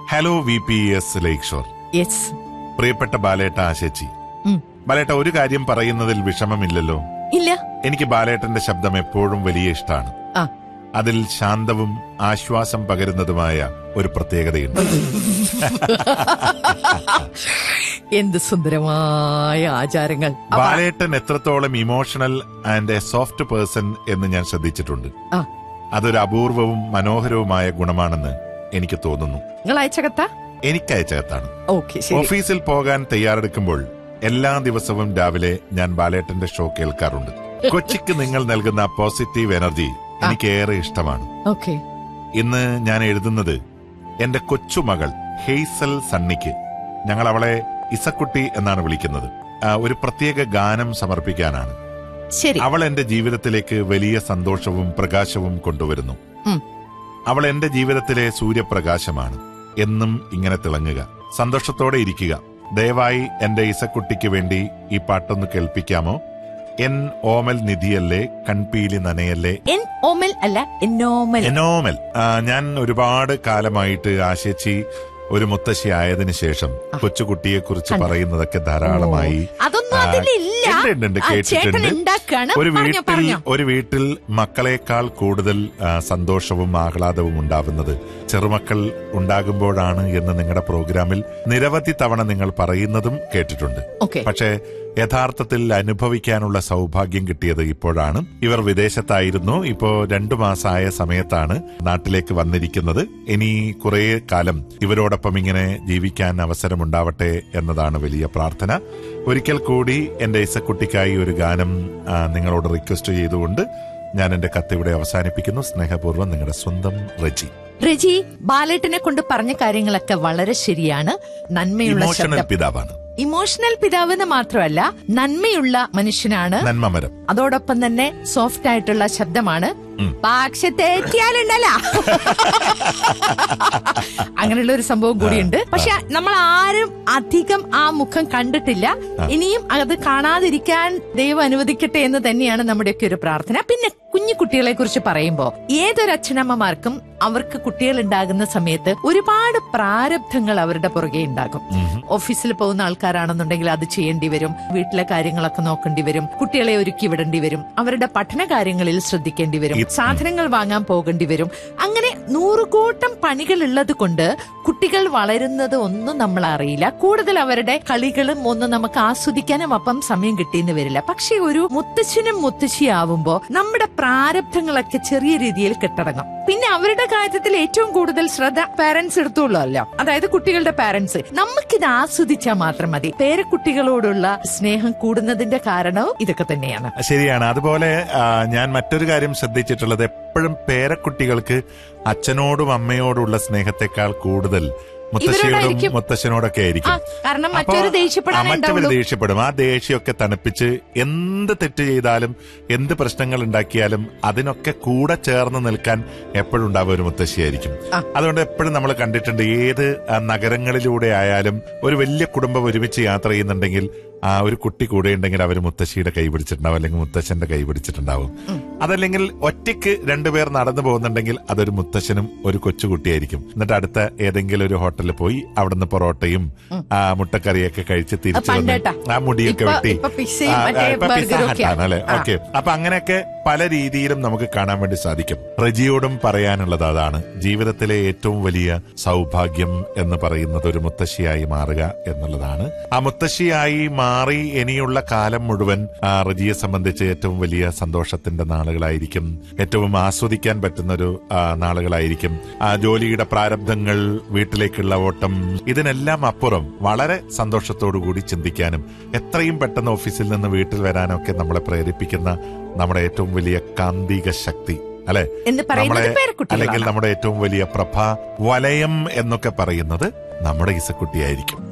Hello V P S lake shore yes പ്രിയപ്പെട്ട ബാലേട്ട ആശേച്ചി ഉം. ബാലേട്ട ഒരു കാര്യം പറയുന്നതിൽ വിഷമമില്ലല്ലോ ഇല്ല എനിക്ക് ബാലേട്ടന്റെ ശബ്ദം എപ്പോഴും വലിയ ഇഷ്ടമാണ് ആ അതിൽ ശാന്തവും ആശ്വാസം പകരുന്നതുമായ ഒരു പ്രത്യേകതയുണ്ട് എന്ത് സുന്ദരമായ ആചാരങ്ങൾ അപ്പൊ- ബാലേട്ടൻ എത്രത്തോളം emotional and a soft person എന്ന് ഞാൻ ശ്രദ്ധിച്ചിട്ടുണ്ട് ആ അതൊരു അപൂർവവും മനോഹരവുമായ ഗുണമാണെന്ന് എനിക്ക് തോന്നുന്നു നിങ്ങൾ അയച്ച കത്ത എനിക്ക് അയച്ചകത്താണ് ഓക്കെ ശരി ഓഫീസിൽ പോകാൻ തയ്യാറെടുക്കുമ്പോൾ എല്ലാ ദിവസവും രാവിലെ ഞാൻ ബാലേട്ടന്റെ ഷോ കേൾക്കാറുണ്ട് കൊച്ചിക്ക് നിങ്ങൾ നൽകുന്ന പോസിറ്റീവ് എനർജി എനിക്ക് ഏറെ ഇഷ്ടമാണ് ഓക്കെ ഇന്ന് ഞാൻ എഴുതുന്നത് എന്റെ കൊച്ചുമകൾ ഹെയ്സൽ സണ്ണിക്ക് ഞങ്ങൾ അവളെ ഇസക്കുട്ടി എന്നാണ് വിളിക്കുന്നത് ആ, ഒരു പ്രത്യേക ഗാനം സമർപ്പിക്കാനാണ് ശരി അവൾ എന്റെ ജീവിതത്തിലേക്ക് വലിയ സന്തോഷവും പ്രകാശവും കൊണ്ടുവരുന്നു ഉം. അവൾ എന്റെ ജീവിതത്തിലെ സൂര്യപ്രകാശമാണ് എന്നും ഇങ്ങനെ തിളങ്ങുക സന്തോഷത്തോടെ ഇരിക്കുക ദയവായി എന്റെ ഇസക്കുട്ടിക്ക് വേണ്ടി ഈ പാട്ടൊന്ന് കേൾപ്പിക്കാമോ എൻ ഓമൽ നിധിയല്ലേ കൺപീലി നനയല്ലേ എൻ ഓമൽ അല്ല എന്നോമൽ എനോമൽ ആ, ഞാൻ ഒരുപാട് കാലമായിട്ട് ആശേച്ചി ഒരു മുത്തശ്ശി ആയതിനു ശേഷം കൊച്ചുകുട്ടിയെ കുറിച്ച് കണ്ടു. പറയുന്നതൊക്കെ ധാരാളമായി അതൊന്നും ആ, അതിലില്ല ഉണ്ട്, ഉണ്ട്, ഉണ്ട്, ആ, ചേട്ടൻ കേട്ടിട്ടുണ്ട്. ഉണ്ടാക്കാണ് ഒരു പറഞ്ഞോ വീട്ടിൽ പറഞ്ഞോ ഒരു വീട്ടിൽ മക്കളെക്കാൾ കൂടുതൽ ആ, സന്തോഷവും ആഹ്ലാദവും ഉണ്ടാവുന്നത് ചെറുമക്കൾ ഉണ്ടാകുമ്പോഴാണ് എന്ന് നിങ്ങളുടെ പ്രോഗ്രാമിൽ നിരവധി തവണ നിങ്ങൾ പറയുന്നതും കേട്ടിട്ടുണ്ട് ഓക്കെ പക്ഷേ യഥാർത്ഥത്തിൽ അനുഭവിക്കാനുള്ള സൗഭാഗ്യം കിട്ടിയത് ഇപ്പോഴാണ് ഇവർ വിദേശത്തായിരുന്നു ഇപ്പോ രണ്ടു മാസമായ സമയത്താണ് നാട്ടിലേക്ക് വന്നിരിക്കുന്നത് ഇനി കുറെ കാലം ഇവരോടൊപ്പം ഇങ്ങനെ ജീവിക്കാൻ അവസരമുണ്ടാവട്ടെ എന്നതാണ് വലിയ പ്രാർത്ഥന ഒരിക്കൽ കൂടി എന്റെ ഇസക്കുട്ടിക്കായി ഒരു ഗാനം ആ, നിങ്ങളോട് റിക്വസ്റ്റ് ചെയ്തുകൊണ്ട് ഞാൻ എന്റെ കത്ത് ഇവിടെ അവസാനിപ്പിക്കുന്നു സ്നേഹപൂർവ്വം നിങ്ങളുടെ സ്വന്തം റജി റജി ബാലേട്ടനെ കൊണ്ട് പറഞ്ഞ കാര്യങ്ങളൊക്കെ വളരെ ശരിയാണ് നന്മയുള്ള ഇമോഷണൽ ശബ്ദം പിതാവാണ് ഇമോഷണൽ പിതാവെന്ന് മാത്രമല്ല നന്മയുള്ള മനുഷ്യനാണ് നന്മമരം അതോടൊപ്പം തന്നെ സോഫ്റ്റ് ആയിട്ടുള്ള ശബ്ദമാണ് ഉം. പക്ഷെ തെറ്റിയാലുണ്ടല്ല അങ്ങനെയുള്ള ഒരു സംഭവം കൂടിയുണ്ട് പക്ഷെ നമ്മൾ ആരും അധികം ആ മുഖം കണ്ടിട്ടില്ല ഇനിയും അത് കാണാതിരിക്കാൻ ദൈവം അനുവദിക്കട്ടെ എന്ന് തന്നെയാണ് നമ്മുടെയൊക്കെ ഒരു പ്രാർത്ഥന പിന്നെ കുഞ്ഞു കുട്ടികളെ കുറിച്ച് പറയുമ്പോ ഏതൊരു അച്ഛനമ്മമാർക്കും അവർക്ക് കുട്ടികൾ ഉണ്ടാകുന്ന സമയത്ത് ഒരുപാട് പ്രാരബ്ധങ്ങൾ അവരുടെ പുറകെ ഉണ്ടാകും ഓഫീസിൽ പോകുന്ന ആൾക്കാരാണെന്നുണ്ടെങ്കിൽ അത് ചെയ്യേണ്ടി വരും വീട്ടിലെ കാര്യങ്ങളൊക്കെ നോക്കേണ്ടി വരും കുട്ടികളെ ഒരുക്കി വിടേണ്ടി വരും അവരുടെ പഠന കാര്യങ്ങളിൽ ശ്രദ്ധിക്കേണ്ടി വരും സാധനങ്ങൾ വാങ്ങാൻ പോകേണ്ടി വരും അങ്ങനെ നൂറുകൂട്ടം പണികൾ ഉള്ളത് കൊണ്ട് കുട്ടികൾ വളരുന്നത് ഒന്നും നമ്മൾ അറിയില്ല കൂടുതൽ അവരുടെ കളികളും ഒന്നും നമുക്ക് ആസ്വദിക്കാനും അപ്പം സമയം കിട്ടിയെന്ന് വരില്ല പക്ഷെ ഒരു മുത്തച്ഛനും മുത്തശ്ശിയാവുമ്പോ നമ്മുടെ പ്രാരബ്ധങ്ങളൊക്കെ ചെറിയ രീതിയിൽ കെട്ടടങ്ങും പിന്നെ അവരുടെ കാര്യത്തിൽ ഏറ്റവും കൂടുതൽ ശ്രദ്ധ പാരന്റ്സ് എടുത്തുള്ളല്ലോ അതായത് കുട്ടികളുടെ പാരന്റ്സ് നമുക്കിത് ആസ്വദിച്ചാൽ മാത്രം മതി പേരക്കുട്ടികളോടുള്ള സ്നേഹം കൂടുന്നതിന്റെ കാരണവും ഇതൊക്കെ തന്നെയാണ് ശരിയാണ് അതുപോലെ ആ, ഞാൻ മറ്റൊരു കാര്യം ശ്രദ്ധിച്ചിട്ടുള്ളത് എപ്പോഴും പേരക്കുട്ടികൾക്ക് അച്ഛനോടും അമ്മയോടുള്ള സ്നേഹത്തെക്കാൾ കൂടുതൽ മുത്തശ്ശിയോടും ഇവരോടായിരിക്കും. മുത്തശ്ശനോടൊക്കെ ആയിരിക്കും ആ, കാരണം അപ്പോ മറ്റൊരു ആ ദേഷ്യപ്പെടാനേ മറ്റവര് ഉണ്ടാവുള്ളൂ. ദേഷ്യപ്പെടും ആ ദേഷ്യമൊക്കെ തണുപ്പിച്ച് എന്ത് തെറ്റ് ചെയ്താലും എന്ത് പ്രശ്നങ്ങൾ ഉണ്ടാക്കിയാലും അതിനൊക്കെ കൂടെ ചേർന്ന് നിൽക്കാൻ എപ്പോഴും ഉണ്ടാവുക ഒരു മുത്തശ്ശിയായിരിക്കും ആ. അതുകൊണ്ട് എപ്പോഴും നമ്മൾ കണ്ടിട്ടുണ്ട് ഏത് ആ, നഗരങ്ങളിലൂടെ ആയാലും ഒരു വലിയ കുടുംബം ഒരുമിച്ച് യാത്ര ചെയ്യുന്നുണ്ടെങ്കിൽ ആ ഒരു കുട്ടി കൂടെ ഉണ്ടെങ്കിൽ അവർ മുത്തശ്ശിയുടെ കൈ പിടിച്ചിട്ടുണ്ടാവും അല്ലെങ്കിൽ മുത്തശ്ശന്റെ കൈ പിടിച്ചിട്ടുണ്ടാവും അതല്ലെങ്കിൽ ഒറ്റയ്ക്ക് രണ്ടുപേർ നടന്നു പോകുന്നുണ്ടെങ്കിൽ അതൊരു മുത്തശ്ശനും ഒരു കൊച്ചുകുട്ടിയായിരിക്കും എന്നിട്ട് അടുത്ത ഏതെങ്കിലും ഒരു ഹോട്ടലിൽ പോയി അവിടുന്ന് പൊറോട്ടയും ആ മുട്ടക്കറിയൊക്കെ കഴിച്ച് തിരിച്ചു വന്ന് പണ്ടേട്ടാ. ആ മുടിയൊക്കെ ഇപ്പൊ- വെട്ടി ഇപ്പൊ പിസ്സയും ആ, ആ, മറ്റേ ഇപ്പൊ പിസ്സ ബർഗറും ഹട്ടാണ് ഒക്കെയാണ്. അല്ലെ ആ. ഓക്കെ അപ്പൊ അങ്ങനെയൊക്കെ പല രീതിയിലും നമുക്ക് കാണാൻ വേണ്ടി സാധിക്കും റജിയോടും പറയാനുള്ളത് അതാണ് ജീവിതത്തിലെ ഏറ്റവും വലിയ സൗഭാഗ്യം എന്ന് പറയുന്നത് ഒരു മുത്തശ്ശിയായി മാറുക എന്നുള്ളതാണ് ആ മുത്തശ്ശിയായി മാറി ഇനിയുള്ള കാലം മുഴുവൻ ആ റജിയെ സംബന്ധിച്ച് ഏറ്റവും വലിയ സന്തോഷത്തിന്റെ നാളുകളായിരിക്കും ഏറ്റവും ആസ്വദിക്കാൻ പറ്റുന്ന ഒരു ആ, നാളുകളായിരിക്കും ആ ജോലിയുടെ പ്രാരബ്ധങ്ങൾ വീട്ടിലേക്കുള്ള ഓട്ടം ഇതിനെല്ലാം അപ്പുറം വളരെ സന്തോഷത്തോടു കൂടി ചിന്തിക്കാനും എത്രയും പെട്ടെന്ന് ഓഫീസിൽ നിന്ന് വീട്ടിൽ വരാനൊക്കെ നമ്മളെ പ്രേരിപ്പിക്കുന്ന നമ്മുടെ ഏറ്റവും വലിയ കാന്തിക ശക്തി അല്ലെ എന്ന് പറയുന്നത് നമ്മളെ പേരക്കുട്ടികളാണ്. അല്ലെങ്കിൽ നമ്മുടെ ഏറ്റവും വലിയ പ്രഭ വലയം എന്നൊക്കെ പറയുന്നത് നമ്മുടെ ഇസക്കുട്ടിയായിരിക്കും